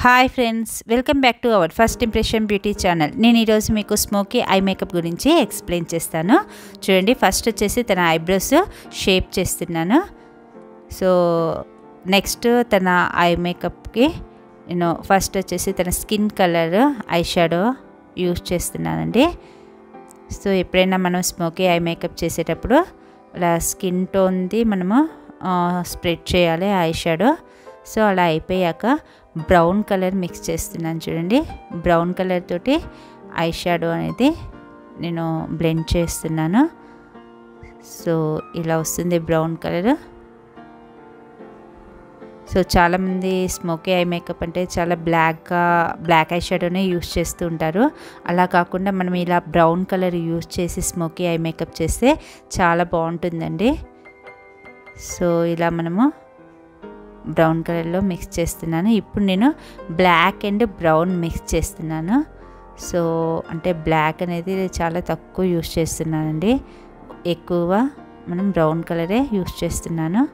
hi friends welcome back to our first impression beauty channel నేను ఈరోజు మీకు smoky eye makeup గురించి explain చేస్తాను చూడండి ఫస్ట్ వచ్చేసి తన ఐబ్రోస్ షేప్ చేస్తున్నాను సో నెక్స్ట్ తన ఐ మేకప్కి నేను ఫస్ట్ వచ్చేసి తన skin colour eye shadow use చేస్తున్నానండి సో ఎప్పుడైనా మనం స్మోకీ ఐ మేకప్ చేసేటప్పుడు అలా స్కిన్ టోన్ది మనము స్ప్రెడ్ చేయాలి ఐ షాడో సో అలా అయిపోయాక బ్రౌన్ కలర్ మిక్స్ చేస్తున్నాను చూడండి బ్రౌన్ కలర్ తోటి ఐ షాడో అనేది నేను బ్లెండ్ చేస్తున్నాను సో ఇలా వస్తుంది బ్రౌన్ కలర్ సో చాలామంది స్మోకీ ఐ మేకప్ అంటే చాలా బ్లాక్గా బ్లాక్ ఐ షాడోనే యూస్ చేస్తూ ఉంటారు అలా కాకుండా మనం ఇలా బ్రౌన్ కలర్ యూస్ చేసి స్మోకీ ఐ మేకప్ చేస్తే చాలా బాగుంటుందండి సో ఇలా మనము బ్రౌన్ కలర్లో మిక్స్ చేస్తున్నాను ఇప్పుడు నేను బ్లాక్ అండ్ బ్రౌన్ మిక్స్ చేస్తున్నాను సో అంటే బ్లాక్ అనేది చాలా తక్కువ యూస్ చేస్తున్నానండి ఎక్కువ మనం బ్రౌన్ కలరే యూస్ చేస్తున్నాను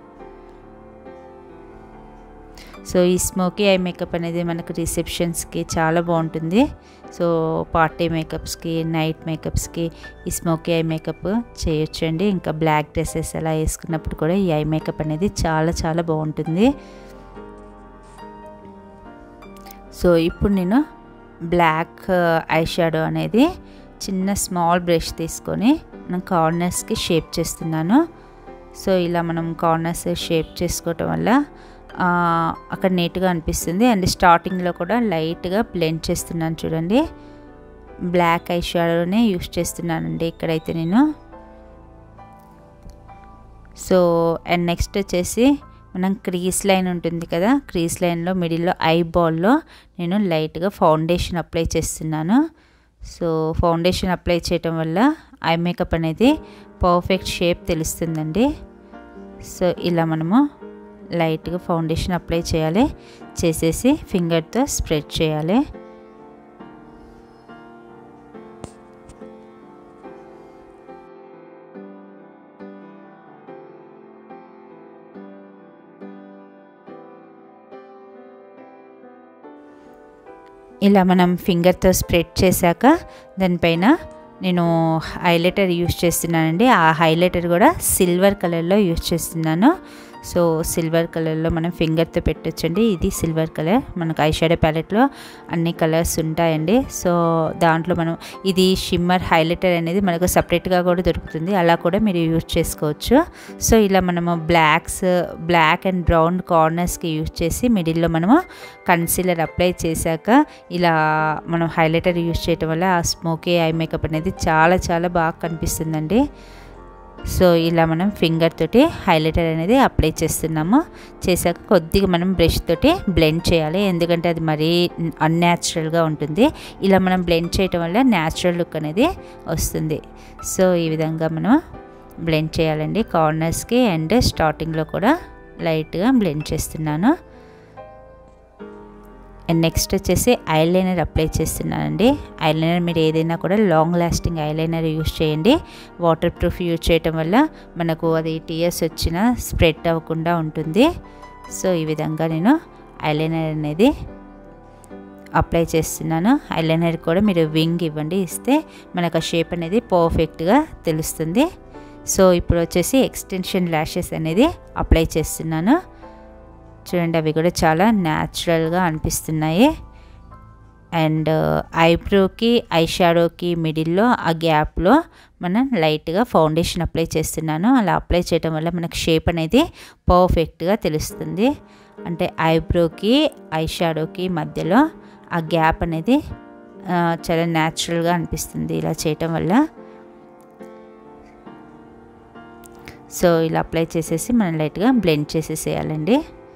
సో ఈ స్మోకీ ఐ మేకప్ అనేది మనకు రిసెప్షన్స్కి చాలా బాగుంటుంది సో పార్టీ మేకప్స్కి నైట్ మేకప్స్కి ఈ స్మోకీ ఐ మేకప్ చేయొచ్చండి ఇంకా బ్లాక్ డ్రెస్సెస్ అలా వేసుకున్నప్పుడు కూడా ఈ ఐ మేకప్ అనేది చాలా చాలా బాగుంటుంది సో ఇప్పుడు నేను బ్లాక్ ఐ షాడో అనేది చిన్న స్మాల్ బ్రష్ తీసుకొని మనం కార్నర్స్కి షేప్ చేస్తున్నాను సో ఇలా మనం కార్నర్స్ షేప్ చేసుకోవటం వల్ల అక్కడ నీట్గా అనిపిస్తుంది అండ్ స్టార్టింగ్లో కూడా లైట్గా బ్లెండ్ చేస్తున్నాను చూడండి బ్లాక్ ఐ షాడోనే యూస్ చేస్తున్నానండి ఇక్కడైతే నేను సో అండ్ నెక్స్ట్ వచ్చేసి మనం క్రీస్ లైన్ ఉంటుంది కదా క్రీస్ లైన్లో మిడిల్లో ఐ బాల్లో నేను లైట్గా ఫౌండేషన్ అప్లై చేస్తున్నాను సో ఫౌండేషన్ అప్లై చేయటం వల్ల ఐ మేకప్ అనేది పర్ఫెక్ట్ షేప్ తెలుస్తుందండి సో ఇలా మనము లైట్గా ఫౌండేషన్ అప్లై చేయాలి చేసేసి ఫింగర్తో స్ప్రెడ్ చేయాలి ఇలా మనం ఫింగర్తో స్ప్రెడ్ చేశాక దానిపైన నేను హైలైటర్ యూస్ చేస్తున్నానండి ఆ హైలైటర్ కూడా సిల్వర్ కలర్లో యూస్ చేస్తున్నాను సో సిల్వర్ కలర్లో మనం ఫింగర్తో పెట్టొచ్చండి ఇది సిల్వర్ కలర్ మనకు ఐ షాడో ప్యాలెట్లో అన్ని కలర్స్ ఉంటాయండి సో దాంట్లో మనం ఇది షిమ్మర్ హైలైటర్ అనేది మనకు సపరేట్గా కూడా దొరుకుతుంది అలా కూడా మీరు యూజ్ చేసుకోవచ్చు సో ఇలా మనము బ్లాక్స్ బ్లాక్ అండ్ బ్రౌన్ కార్నర్స్కి యూజ్ చేసి మిడిల్లో మనము కన్సీలర్ అప్లై చేశాక ఇలా మనం హైలైటర్ యూజ్ చేయటం వల్ల ఆ స్మోకీ ఐ మేకప్ అనేది చాలా చాలా బాగా కనిపిస్తుందండి సో ఇలా మనం ఫింగర్ తోటి హైలైటర్ అనేది అప్లై చేస్తున్నాము చేశాక కొద్దిగా మనం బ్రష్ తోటి బ్లెండ్ చేయాలి ఎందుకంటే అది మరీ అన్యాచురల్గా ఉంటుంది ఇలా మనం బ్లెండ్ చేయటం వల్ల న్యాచురల్ లుక్ అనేది వస్తుంది సో ఈ విధంగా మనం బ్లెండ్ చేయాలండి కార్నర్స్కి అండ్ స్టార్టింగ్లో కూడా లైట్గా బ్లెండ్ చేస్తున్నాను అండ్ నెక్స్ట్ వచ్చేసి ఐలైనర్ అప్లై చేస్తున్నానండి ఐలైనర్ మీరు ఏదైనా కూడా లాంగ్ లాస్టింగ్ ఐలైనర్ యూస్ చేయండి వాటర్ ప్రూఫ్ యూజ్ చేయటం వల్ల మనకు అది టీయర్స్ వచ్చినా స్ప్రెడ్ అవ్వకుండా ఉంటుంది సో ఈ విధంగా నేను ఐలైనర్ అనేది అప్లై చేస్తున్నాను ఐలైనర్ కూడా మీరు వింగ్ ఇవ్వండి ఇస్తే మనకు ఆ షేప్ అనేది పర్ఫెక్ట్గా తెలుస్తుంది సో ఇప్పుడు వచ్చేసి ఎక్స్టెన్షన్ ల్యాషెస్ అనేది అప్లై చేస్తున్నాను చూడండి అవి కూడా చాలా న్యాచురల్గా అనిపిస్తున్నాయి అండ్ ఐబ్రోకి ఐ షాడోకి మిడిల్లో ఆ గ్యాప్లో మనం లైట్గా ఫౌండేషన్ అప్లై చేస్తున్నాను అలా అప్లై చేయడం వల్ల మనకు షేప్ అనేది పర్ఫెక్ట్గా తెలుస్తుంది అంటే ఐబ్రోకి ఐ షాడోకి మధ్యలో ఆ గ్యాప్ అనేది చాలా న్యాచురల్గా అనిపిస్తుంది ఇలా చేయటం వల్ల సో ఇలా అప్లై చేసేసి మనం లైట్గా బ్లెండ్ చేసేసేయాలండి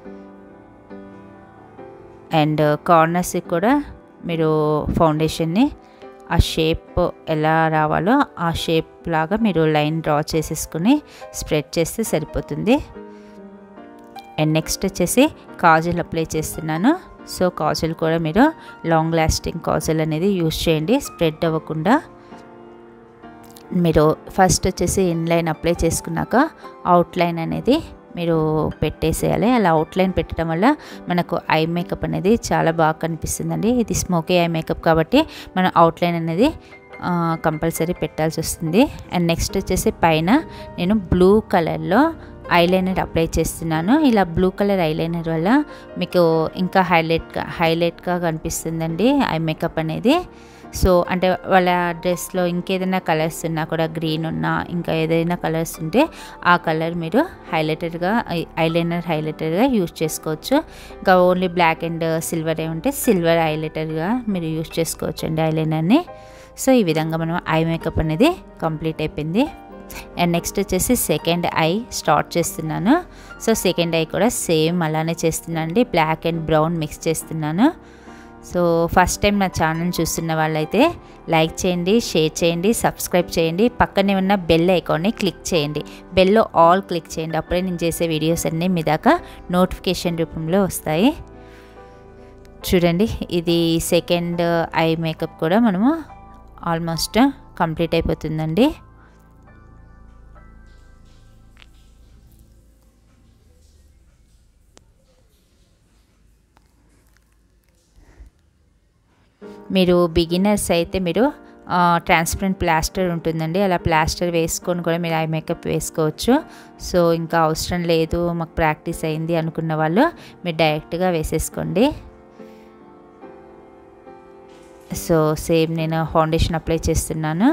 అండ్ కార్నర్స్కి కూడా మీరు ఫౌండేషన్ని ఆ షేప్ ఎలా రావాలో ఆ షేప్ లాగా మీరు లైన్ డ్రా చేసేసుకుని స్ప్రెడ్ చేస్తే సరిపోతుంది అండ్ నెక్స్ట్ వచ్చేసి కాజల్ అప్లై చేస్తున్నాను సో కాజల్ కూడా మీరు లాంగ్ లాస్టింగ్ కాజల్ అనేది యూస్ చేయండి స్ప్రెడ్ అవ్వకుండా మీరు ఫస్ట్ వచ్చేసి ఇన్లైన్ అప్లై చేసుకున్నాక అవుట్లైన్ అనేది మీరు పెట్టేసేయాలి అలా అవుట్లైన్ పెట్టడం వల్ల మనకు ఐ మేకప్ అనేది చాలా బాగా కనిపిస్తుందండి ఇది స్మోకీ ఐ మేకప్ కాబట్టి మనం అవుట్లైన్ అనేది కంపల్సరీ పెట్టాల్సి వస్తుంది అండ్ నెక్స్ట్ వచ్చేసి పైన నేను బ్లూ కలర్లో ఐలైనర్ అప్లై చేస్తున్నాను ఇలా బ్లూ కలర్ ఐలైనర్ వల్ల మీకు ఇంకా హైలైట్గా హైలైట్గా కనిపిస్తుందండి ఐ మేకప్ అనేది సో అంటే వాళ్ళ డ్రెస్లో ఇంకేదైనా కలర్స్ ఉన్నా కూడా గ్రీన్ ఉన్నా ఇంకా ఏదైనా కలర్స్ ఉంటే ఆ కలర్ మీరు హైలైటర్గా ఐలైనర్ హైలైటర్గా యూజ్ చేసుకోవచ్చు ఇంకా ఓన్లీ బ్లాక్ అండ్ సిల్వర్ ఉంటే సిల్వర్ హైలైటర్గా మీరు యూజ్ చేసుకోవచ్చు అండి ఐలైనర్ని సో ఈ విధంగా మనం ఐ మేకప్ అనేది కంప్లీట్ అయిపోయింది అండ్ నెక్స్ట్ వచ్చేసి సెకండ్ ఐ స్టార్ట్ చేస్తున్నాను సో సెకండ్ ఐ కూడా సేమ్ అలానే చేస్తున్నాను అండి బ్లాక్ అండ్ బ్రౌన్ మిక్స్ చేస్తున్నాను సో ఫస్ట్ టైం నా ఛానల్ చూస్తున్న వాళ్ళైతే లైక్ చేయండి షేర్ చేయండి సబ్స్క్రైబ్ చేయండి పక్కనే ఉన్న బెల్ ఐకాన్ని క్లిక్ చేయండి బెల్లో ఆల్ క్లిక్ చేయండి అప్పుడే నేను చేసే వీడియోస్ అన్నీ మీ దాకా నోటిఫికేషన్ రూపంలో వస్తాయి చూడండి ఇది సెకండ్ ఐ మేకప్ కూడా మనము ఆల్మోస్ట్ కంప్లీట్ అయిపోతుందండి మీరు బిగినర్స్ అయితే మీరు ట్రాన్స్పరెంట్ ప్లాస్టర్ ఉంటుందండి అలా ప్లాస్టర్ వేసుకొని కూడా మీరు ఐ మేకప్ వేసుకోవచ్చు సో ఇంకా అవసరం లేదు మాకు ప్రాక్టీస్ అయింది అనుకున్న వాళ్ళు మీరు డైరెక్ట్గా వేసేసుకోండి సో సేమ్ నేను ఫౌండేషన్ అప్లై చేస్తున్నాను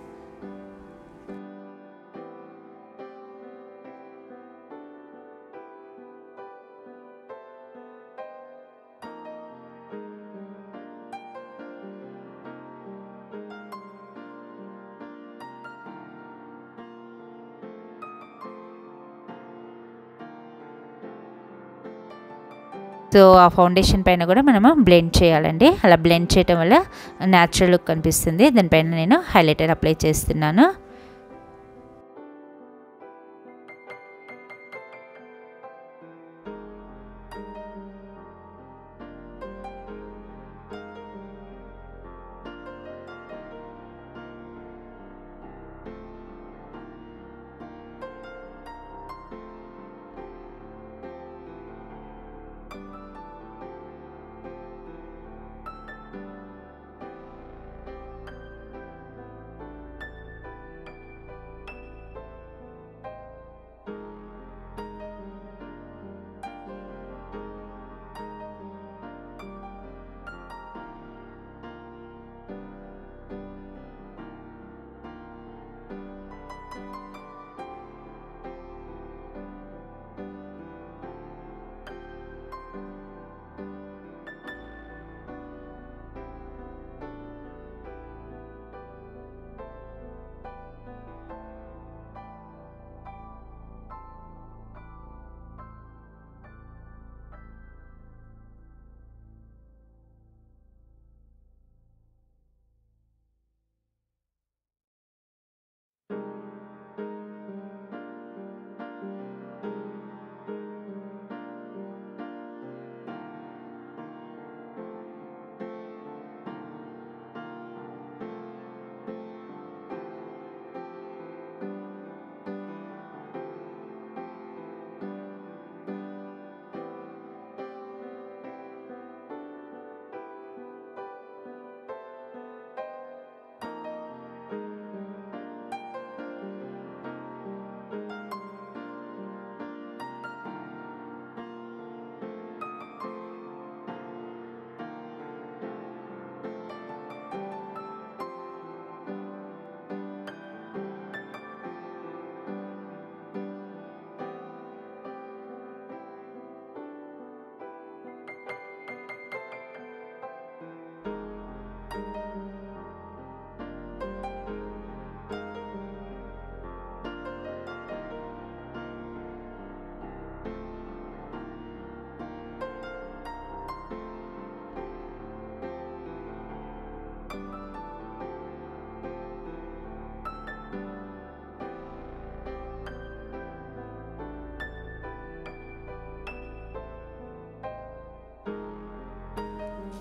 సో ఆ ఫౌండేషన్ పైన కూడా మనము బ్లెండ్ చేయాలండి అలా బ్లెండ్ చేయడం వల్ల న్యాచురల్ లుక్ కనిపిస్తుంది దానిపైన నేను హైలైటర్ అప్లై చేస్తున్నాను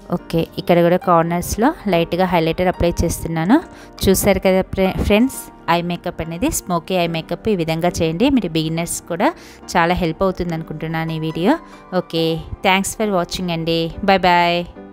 ఓకే ఇక్కడ కూడా కార్నర్స్లో లైట్గా హైలైటర్ అప్లై చేస్తున్నాను చూసారు కదా ఫ్రెండ్స్ ఐ మేకప్ అనేది స్మోకీ ఐ మేకప్ ఈ విధంగా చేయండి మీరు బిగినర్స్ కూడా చాలా హెల్ప్ అవుతుంది అనుకుంటున్నాను ఈ video okay thanks for watching అండి బాయ్ బాయ్